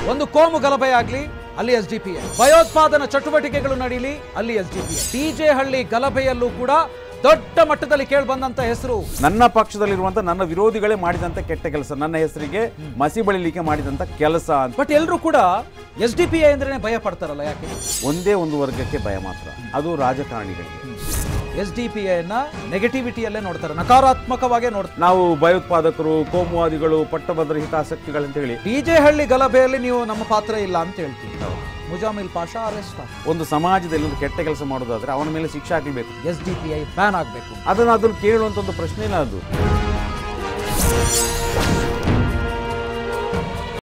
ಒಂದು ಕೋಮು ಗಲಭೆ ಆಗ್ಲಿ ಅಲ್ಲಿ ಎಸ್ ಡಿ ಪಿ ಭಯೋತ್ಪಾದನಾ ಚಟುವಟಿಕೆಗಳು ನಡೀಲಿ ಅಲ್ಲಿ ಎಸ್ ಡಿ ಪಿ ಡಿಜೆ ಹಳ್ಳಿ ಗಲಭೆಯಲ್ಲೂ ಕೂಡ ದೊಡ್ಡ ಮಟ್ಟದಲ್ಲಿ ಕೇಳಿ ಬಂದಂತ ಹೆಸರು ನನ್ನ ಪಕ್ಷದಲ್ಲಿರುವಂತ ನನ್ನ ವಿರೋಧಿಗಳೇ ಮಾಡಿದಂತ ಕೆಟ್ಟ ಕೆಲಸ ನನ್ನ ಹೆಸರಿಗೆ ಮಸಿ ಬಳಿಲಿಕ್ಕೆ ಮಾಡಿದಂತ ಕೆಲಸ ಅಂತ ಬಟ್ ಎಲ್ಲರೂ ಕೂಡ ಎಸ್ ಡಿ ಪಿ ಅಂದ್ರೆ ಭಯ ಪಡ್ತಾರಲ್ಲ ಯಾಕೆ ಒಂದೇ ಒಂದು ವರ್ಗಕ್ಕೆ ಭಯ ಮಾತ್ರ ಅದು ರಾಜಕಾರಣಿಗಳಿಗೆ ಎಸ್ ಡಿ ಪಿ ಅನ್ನ ನೆಗೆಟಿವಿಟಿಯಲ್ಲೇ ನೋಡ್ತಾರೆ ನಕಾರಾತ್ಮಕವಾಗೇ ನೋಡ್ತಾರೆ ನಾವು ಭಯೋತ್ಪಾದಕರು ಕೋಮುವಾದಿಗಳು ಪಟ್ಟಭದ್ರ ಹಿತಾಸಕ್ತಿಗಳಂತ ಹೇಳಿ ಡಿಜೆ ಹಳ್ಳಿ ಗಲಭೆಯಲ್ಲಿ ನೀವು ನಮ್ಮ ಪಾತ್ರ ಇಲ್ಲ ಅಂತ ಹೇಳ್ತೀವಿ ಮುಜಾಮಿಲ್ ಪಾಷಾ ಅರೆಸ್ಟ್ ಒಂದು ಸಮಾಜದಲ್ಲಿ ಒಂದು ಕೆಟ್ಟ ಕೆಲಸ ಮಾಡೋದಾದ್ರೆ ಅವನ ಮೇಲೆ ಶಿಕ್ಷೆ ಹಾಕಬೇಕು S D P I ban ಆಗಬೇಕು ಅದನ್ನ ಅದನ್ನು ಕೇಳುವಂತ ಒಂದು ಪ್ರಶ್ನೆ ಇಲ್ಲ ಅದು